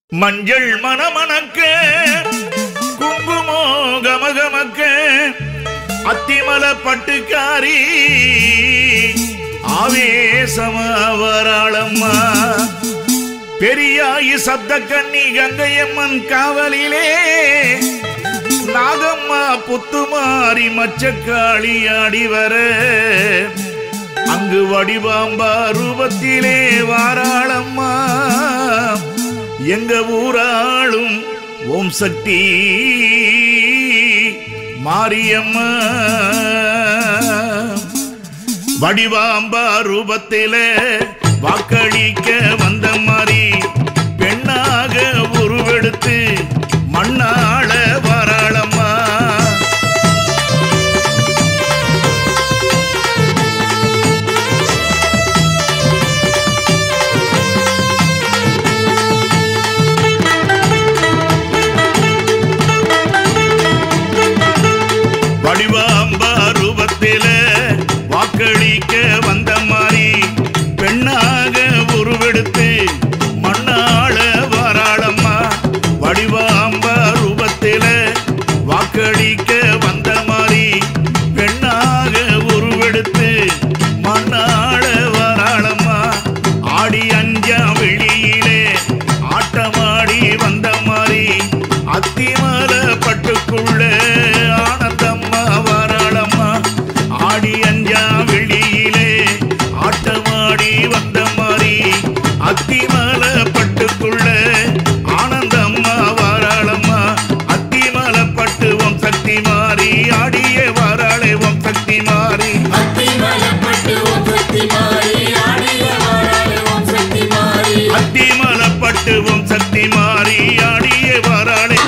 மஞ்சள் மணமணக்க குங்குமோ கமகமக்க அத்திமல பட்டுக்காரி ஆவேசமா வராளம்மா பெரியாயி சப்த கண்ணி கங்கையம்மன் காவலிலே நாகம்மா புத்துமாரி மச்சக்காளி ஆடி வர அங்கு வடிவாம்பா ரூபத்திலே வாராளம்மா எங்க ஊராளும் ஓம் சக்தி மாரியம்மா வடிவாம்பா ரூபத்தில வாக்களிக்க வந்த மாதிரி பெண்ணாக உருவெடுத்து மண்ணாள வராளம்மா வடிவாம்பா ரூபத்தில வாக்களிக்க வந்த மாதிரி பெண்ணாக உருவெடுத்து மண்ணாள வாராளம்மா வடிவாம்பா ரூபத்தில வாக்களிக்க வந்த மாதிரி பெண்ணாக உருவெடுத்து மண்ணாள வாராளம்மா ஆடி அஞ்சா வெளியிலே ஆட்டமாடி வந்த மாதிரி அத்திமல பட்டுக்குள்ள ஆனந்தம்மா வாராளம்மா ஆடி அஞ்சா வெளியிலே ஆட்டமாடி வந்த மாதிரி அத்திமல பட்டுக்குள்ள ஆனந்தம்மா வாராளம்மா அத்திமல பட்டு ஓம் சக்தி மாறி ஆடிய வாராளே ஓம் சக்தி மாறி அத்திமலப்பட்டு ஓம் சக்தி மாறி ஆடிய வாராளே ஓம் சக்தி மாறி அத்திமல பட்டு ஓம் சக்தி மாறி ஆடிய வாராளே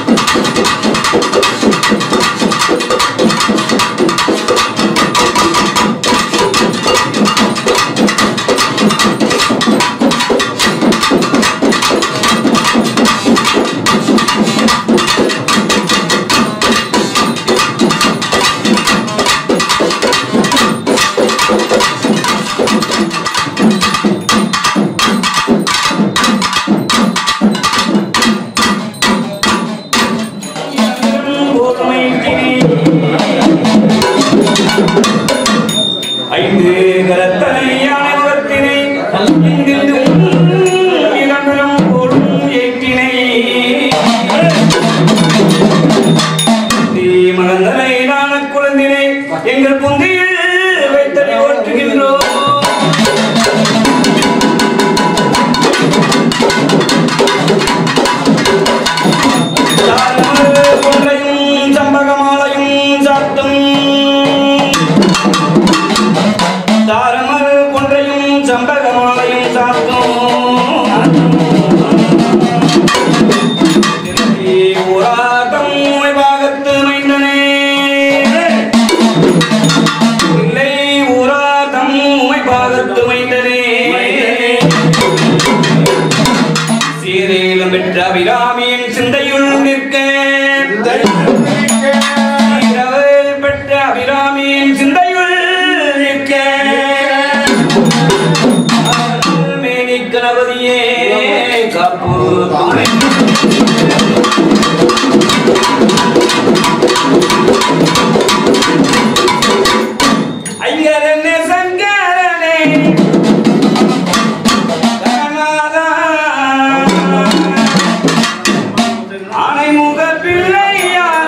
ஐந்து கரத்தனை யானை முகத்தினை இங்கிருந்தும் இளம்பெரும் போலும் ஏற்றினை தீ மணந்தனை நான குழந்தினை எங்கள் புந்தியில் வைத்தனை ஓட்டுகின்றோம் சாரமரு கொன்றையும் சம்பகமாலையும் சாத்தும் தாரமரு கொன்றையும் சம்பகமாலையும் சாத்தும் திருப்பி ஊராட்டம் பாகத்து மைந்தனே இல்லை ஊராட்டம் பாகத்து மைந்தனே சீரையிலும் பெற்ற அபிராமியின் சிந்தையுள் நிற்க சீரவில் பெற்ற அபிராமியின் சிந்தையுள் நிற்க மேனி கணபதியே காப்பு துணை ஐயரனே சங்கரனே கணநாதா ஆனைமுக பிள்ளையா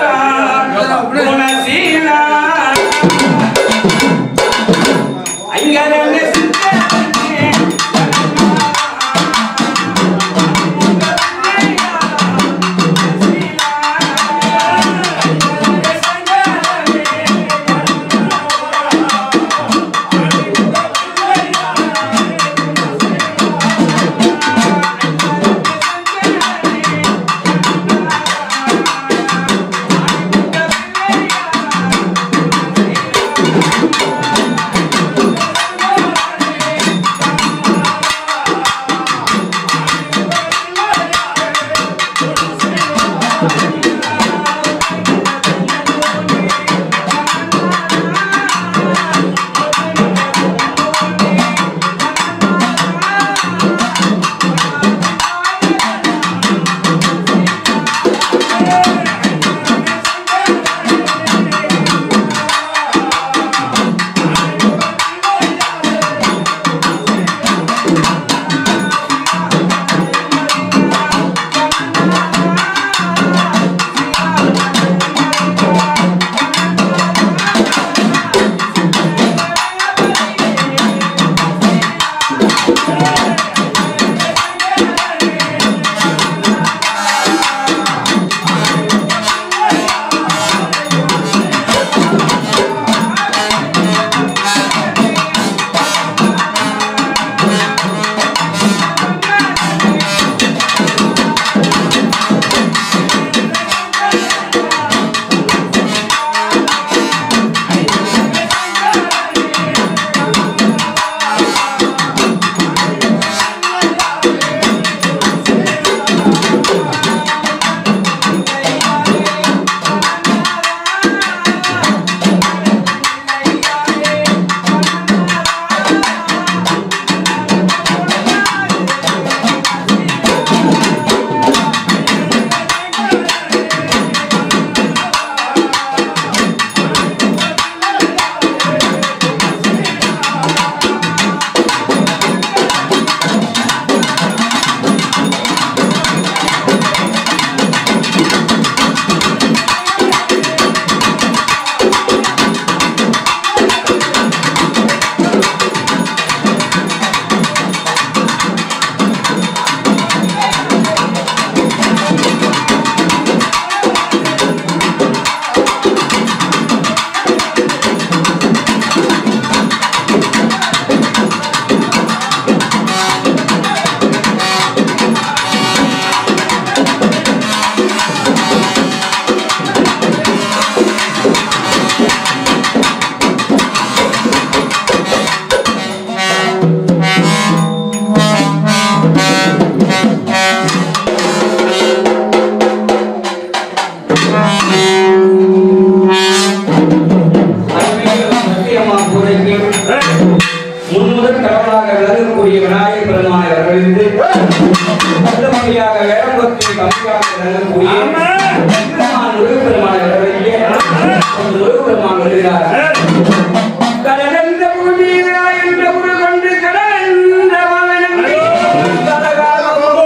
சத்தியமா பூஜைக்கு முன்முதல் கடவுளாக விளங்கக்கூடிய விநாயகர் பெருமானை வரவழைத்து அடுத்தபடியாக வேடம்பத்தில் கம்மியாக விளங்கக்கூடிய பெருமான் முருகப்பெருமானை வரவழைக்க முருகப்பெருமான் வருகிறார் கடலென்ற பூமியிலா என்ற உரு கொண்டு கடலென்ற வானமே கலகாலமோ.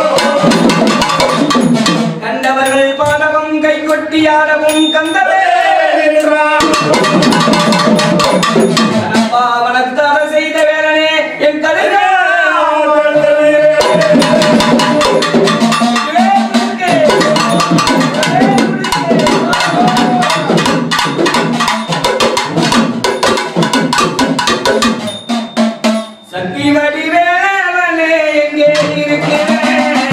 கண்டவர்கள் பாடவும் கை கொட்டி ஆடவும் கந்தவே என்றார் பாவனத்தார செய்த வேலனே என் கருணை சக்தி வடிவேலனே எங்கே இருக்கிறேன்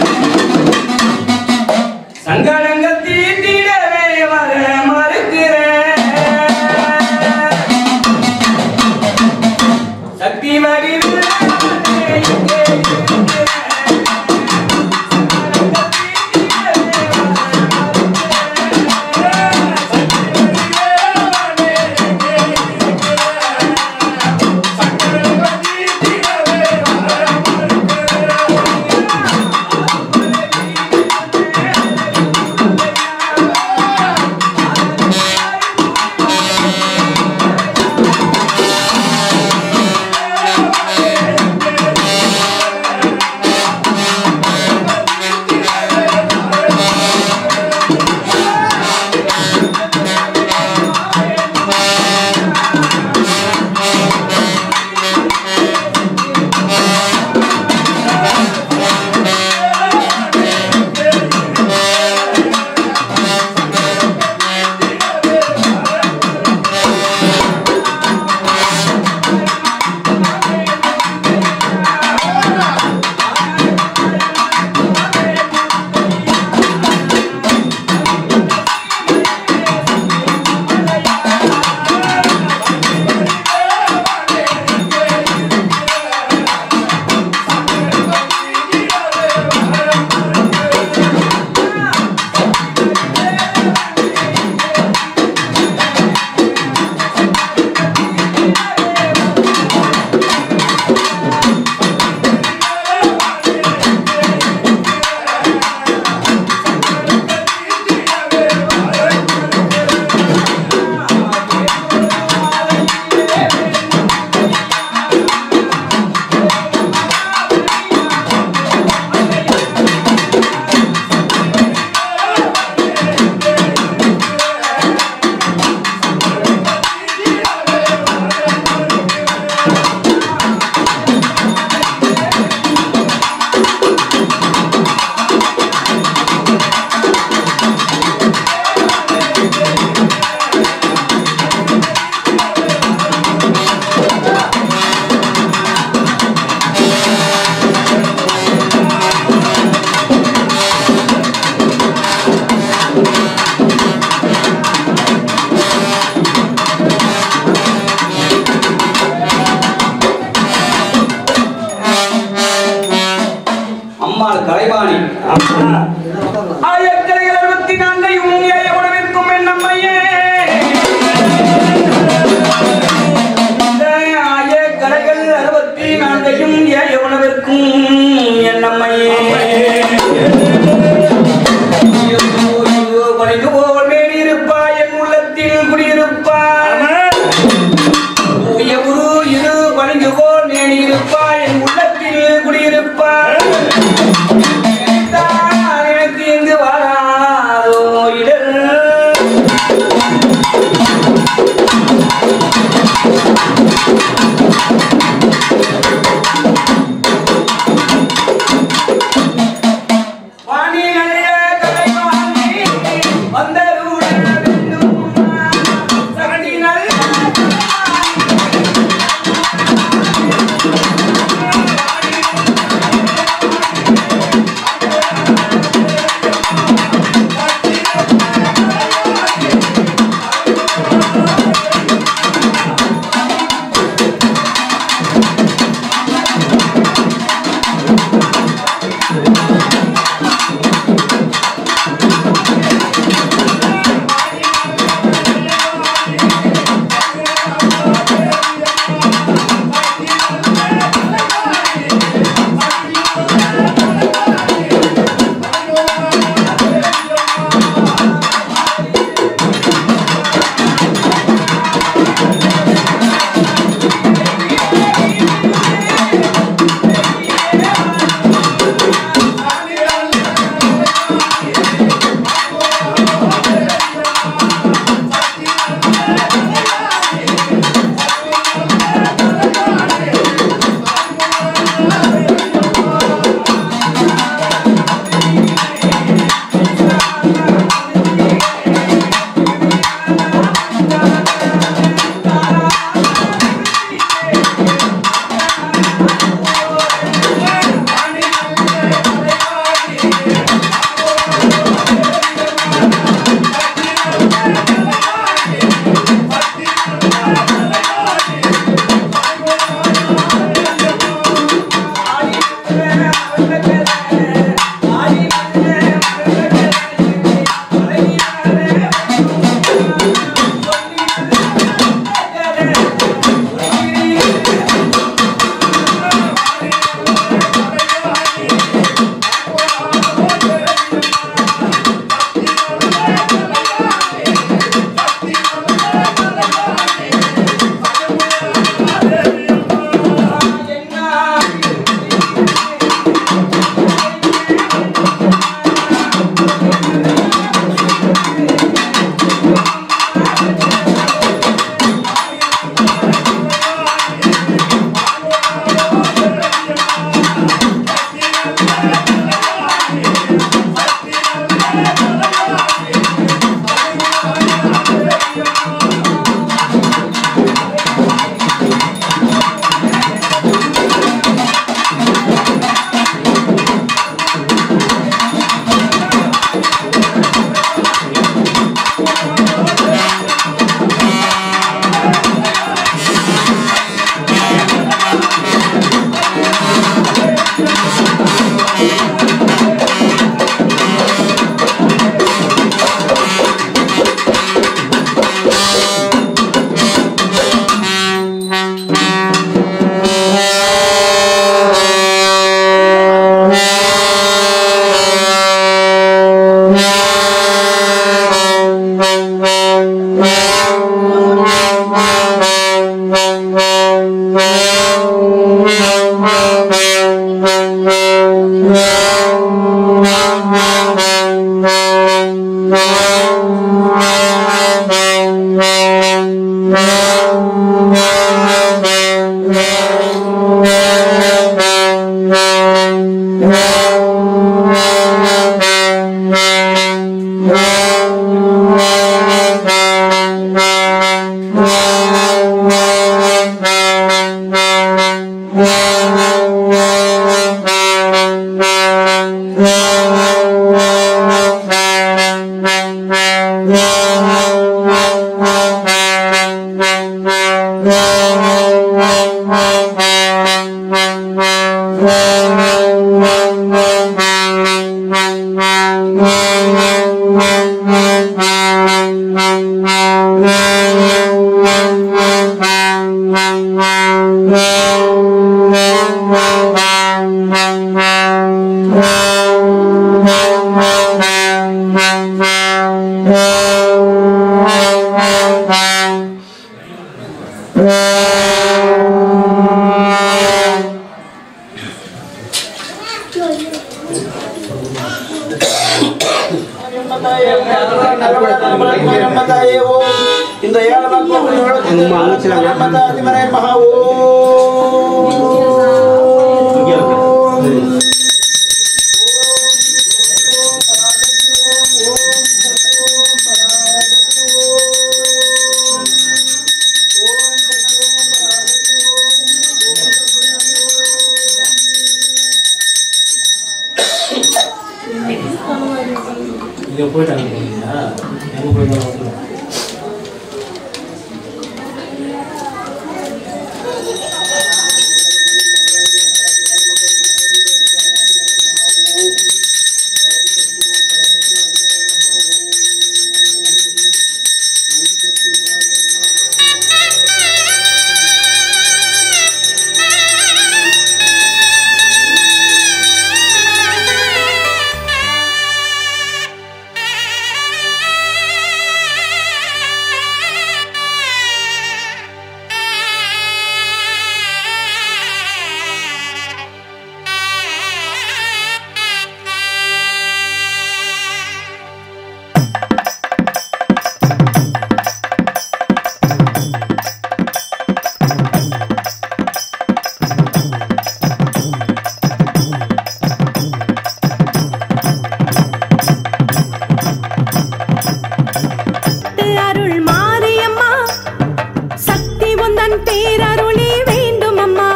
சங்கடங்கள் தீட்டிடவே வர மறுக்கிறேன் சக்தி வடிவேலனே எங்கே இருக்கிறேன் சங்கடங்கள் தீட்டிடவே அம்மாள் கலைவாணி ஆயிரத்தி அறுபத்தி நான்கையும் ஏழை உணவிற்கும் என் நம்மையே இந்த ஆய கலைகள் அறுபத்தி நான்கையும் ஏழை உணவிற்கும் என் நம்மையே பணிந்து போல் மேலிருப்பாய் என் உள்ளத்தில் குடியிருப்பாய் தூய குரு இரு பணிந்து போல் மேலிருப்பாய் என் உள்ளத்தில் குடியிருப்பாய் நினைத்தால் எனக்கு இந்த ஏழு மகா அருள் மாரியம்மா சக்தி உந்தன் பேரருளே வேண்டும் அம்மா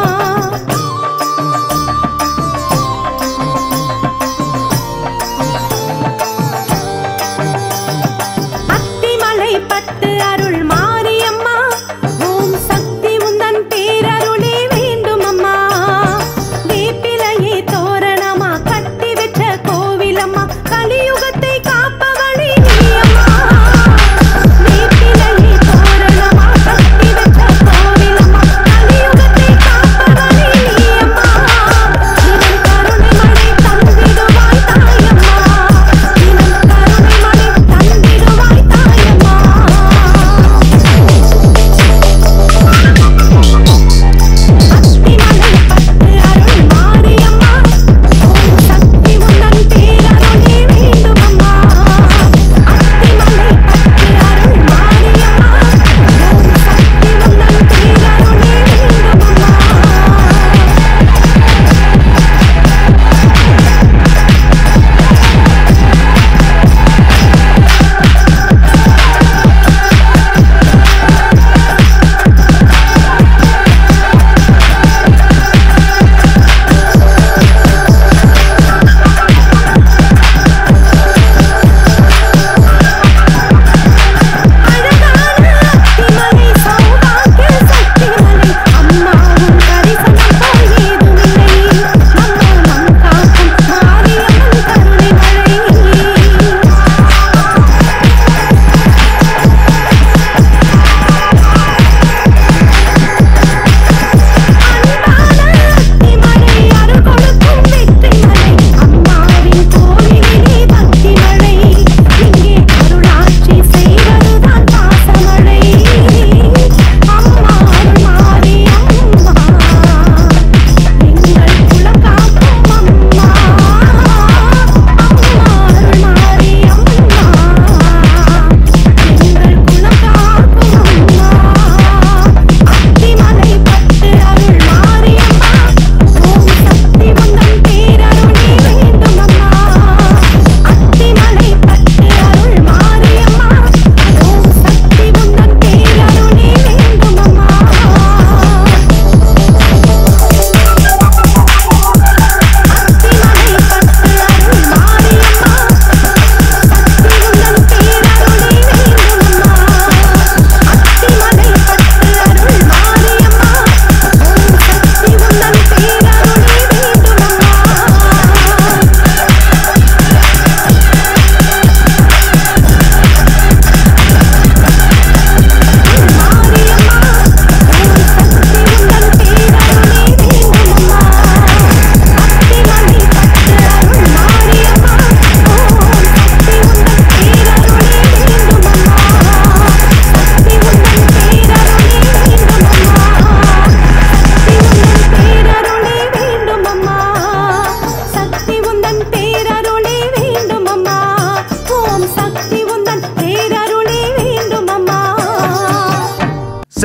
அத்திமலை பட்டு அருள் மாரியம்மா ஓம் சக்தி உந்தன் பேரருளே வேண்டும் அம்மா வேப்பிலையே தோரணமா கட்டி வச்ச கோவிலம்மா கலியுகத்தை காப்பவழி நீ அம்மா வேப்பிலையே தோரணமா கட்டி வச்ச கோவிலம்மா கலியுகத்தை காப்பவழி நீ அம்மா தினம் கருணை மழை தந்திடுவாய் தாயம்மா தினம் கருணை மழை தந்திடுவாய் தாயம்மா அத்திமலை பட்டு அருள் மாரியம்மா ஓம் சக்தி உந்தன் பேரருளே வேண்டும்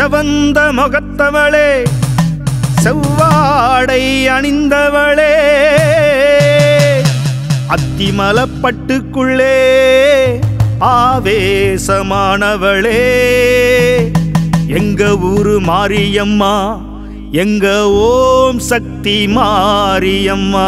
செவந்த முகத்தவளே செவ்வாடை அணிந்தவளே அத்திமலப்பட்டுக்குள்ளே ஆவேசமானவளே எங்க ஊரு மாரியம்மா எங்க ஓம் சக்தி மாரியம்மா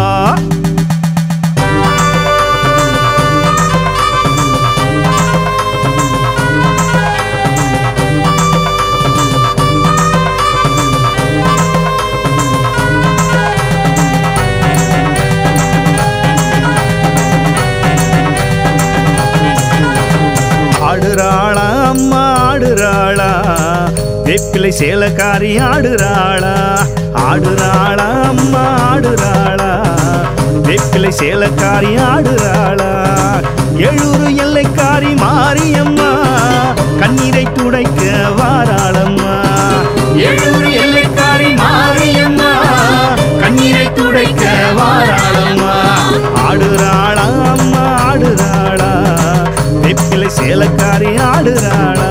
ஆடுறாளா அம்மா ஆடுறாளா வேப்பிலை சேலக்காரி ஆடுறாளா ஆடுறாளா அம்மா ஆடுறாளா வேப்பிலை சேலக்காரி ஆடுறாளா எழுறு எல்லைக்காரி மாரியம்மா கண்ணீரை துடைக்க வாராளம்மா எழுறு எல்லைக்காரி மாரியம்மா கண்ணீரை துடைக்க வாராளம்மா ஆடுறாளா அம்மா ஆடுறாளா வெப்பிலை சேலக்காரி ஆடுறாளா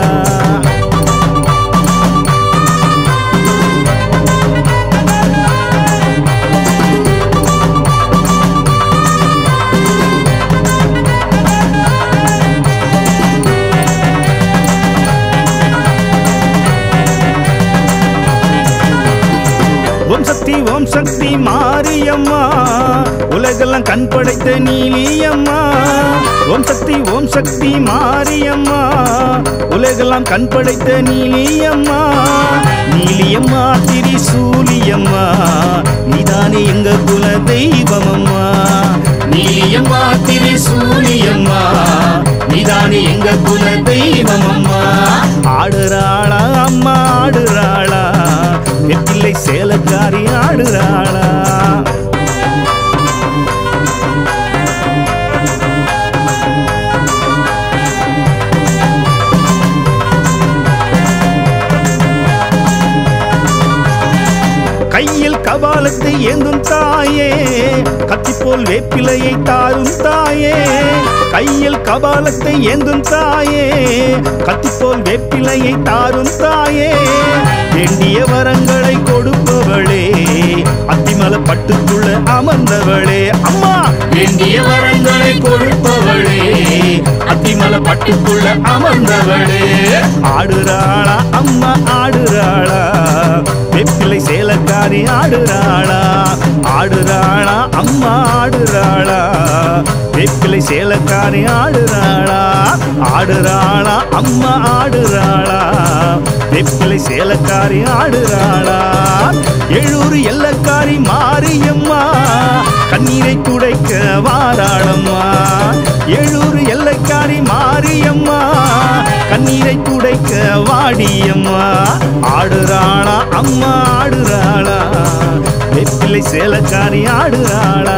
ஓம் சக்தி ஓம் சக்தி மாரியம்மா உலகெல்லாம் கண் படைத்த நீலியம்மா ஓம் சக்தி ஓம் சக்தி மாரியம்மா உலகெல்லாம் கண் படைத்த நீலியம்மா நீலியம்மா திரிசூலியம்மா நீதானே எங்க குல தெய்வமம்மா நீலியம்மா திரிசூலியம்மா நீதானே எங்க குல தெய்வமம்மா ஆடுறாளா அம்மா ஆடுறாளா வெற்றிலை சேலக்காரி ஆடுறாளா கையில் கபாலத்தை ஏந்தும் தாயே கத்திப்போல் வேப்பிலையை தாரும் தாயே கையில் கபாலத்தை ஏந்தும் தாயே கத்திப்போல் வேப்பிலையை தாரும் தாயே வேண்டிய வரங்களை கொடுப்பவளே அத்திமல பட்டுக்குள்ள அமர்ந்தவளே அம்மா வேண்டிய வரங்களை கொடுப்பவளே அத்திமல பட்டுக்குள்ள அமர்ந்தவளே ஆடுறாளா அம்மா ஆடுறாளா வெப்பிலை சேலக்காரி ஆடுறாளா ஆடுறாளா அம்மா ஆடுறாளா வெப்பிலை சேலக்காரி ஆடுறாளா ஆடுறாளா அம்மா ஆடுறாளா வெப்பிலை சேலக்காரி ஆடுறாளா எழுறு எல்லக்காரி மாரியம்மா கண்ணீரை துடைக்க வாராளம்மா எழுறு எல்லைக்காரி மாரியம்மா கண்ணீரை துடைக்க வாடியம்மா ஆடுறாளா அம்மா ஆடுறாளா வெப்பிலை சேலக்காரி ஆடுறாளா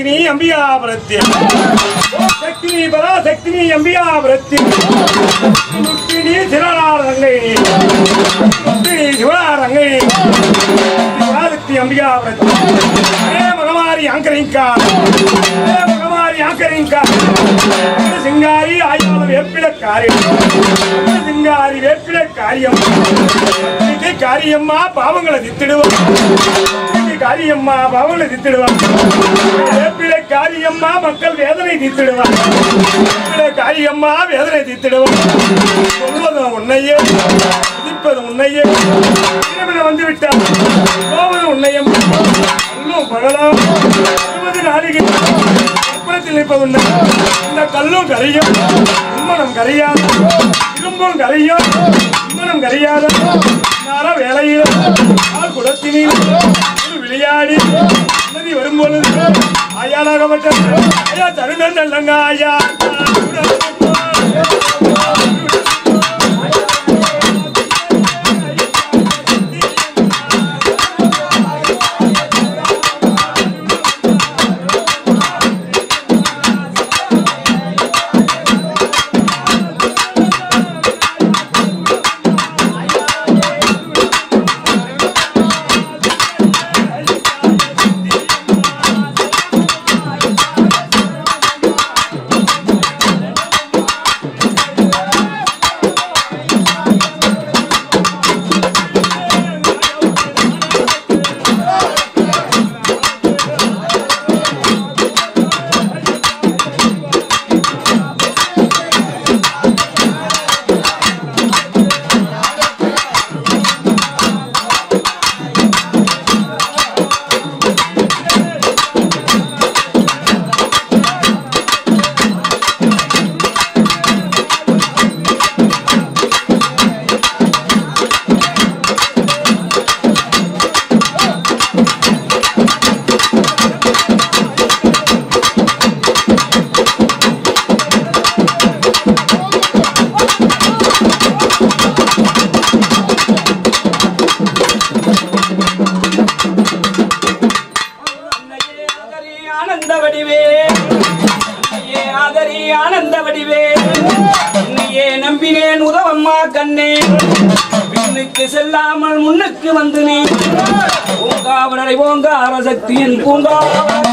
சக்தினி அம்பிகாபுரத்தி ஓம் சக்தினி பராசக்தினி அம்பிகாபுரத்தி முக்தினி சிவனாரங்கை முக்தினி சிவனாரங்கை ஆதித்ய அம்பிகாபுரத்தி ஹே மகமாரி அங்கரிங்கா ஹே மகமாரி அங்கரிங்கா சிங்காரி ஆயுத வேப்பிலக்காரி சிங்காரி வேப்பிலக்காரியம் இன்னைக்கு காரியம்மா பாவங்களை தித்திடுவோம் இன்னைக்கு காரியம்மா பாவங்களை தித்திடுவான் வேப்பிலை காரியம்மா மக்கள் வேதனை தீர்த்திடுவான் வேப்பிலை காரியம்மா வேதனை தீர்த்திடுவான் சொல்வதும் உன்னையே விதிப்பது உன்னையே இரவில வந்து விட்டான் போவது உன்னையும் கல்லும் பகலாம் இருபது நாளிகை கற்பனத்தில் நிற்பது உன்னை இந்த கல்லும் கரையும் உம்மனம் கரையாது இரும்பும் கரையும் உம்மனம் கரையாது நார வேலையில் ஆள் குடத்தினில் ஒரு விளையாடி நதி வரும்பொழுது ஆயானாகப்பட்ட ஐயா தருணம் நல்லங்க ஐயா ஆனந்த வடிவே உன்னையே ஆதரி ஆனந்த வடிவே உன்னையே நம்பினேன் உதவம்மா கண்ணே பின்னுக்கு செல்லாமல் முன்னுக்கு வந்து நீ பூங்காவலரை ஓங்கார சக்தியின் பூங்காவலர்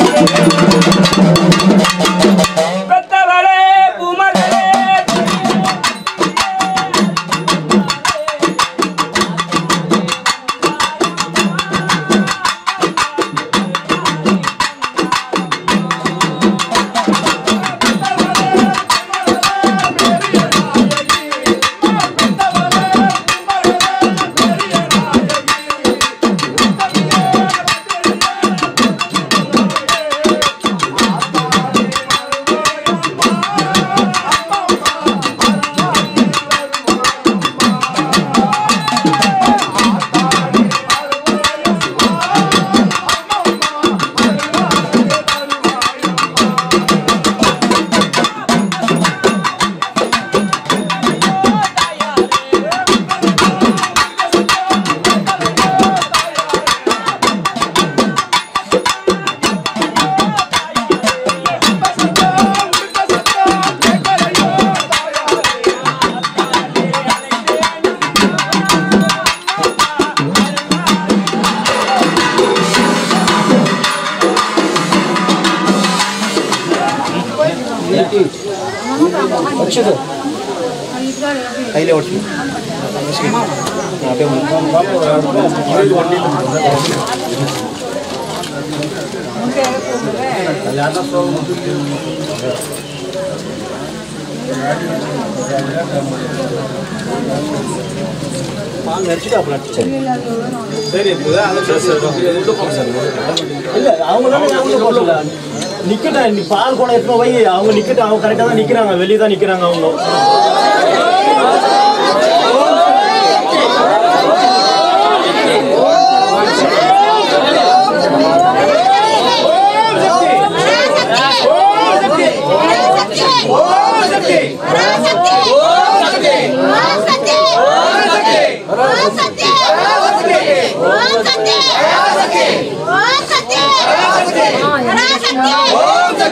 பெத்தவளே பூமகளே இல்ல அவங்க நிக்கட்டும் நீ பால் கூட எப்போ போய் அவங்க நிக்கட்டும் அவங்க கரெக்டா தான் நிக்கிறாங்க வெளியே தான் நிக்கிறாங்க அவங்க பராசக்தி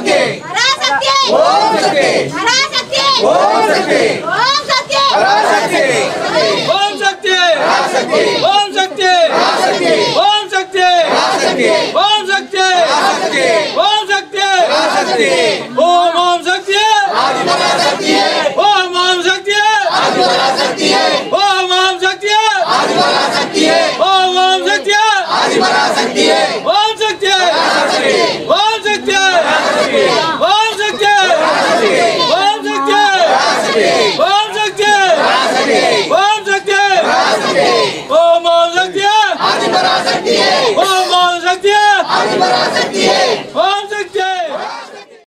சக்தி பராசக்தி ஓம் சக்தி பராசக்தி ஓம் சக்தி ஓம் சக்தி பராசக்தி ஓம் சக்தி பராசக்தி ஓம் சக்தி பராசக்தி ஓம் சக்தி பராசக்தி ஓம் சக்தி பராசக்தி ஓம் சக்தி பராசக்தி ஓம் ஓம் சக்தி ஆதிபராசக்தியே ஓம் ஓம் சக்தி ஆதிபராசக்தியே ஓம் ஓம் சக்தி ஆதிபராசக்தியே ஓம் ஓம் சக்தி ஆதிபராசக்தியே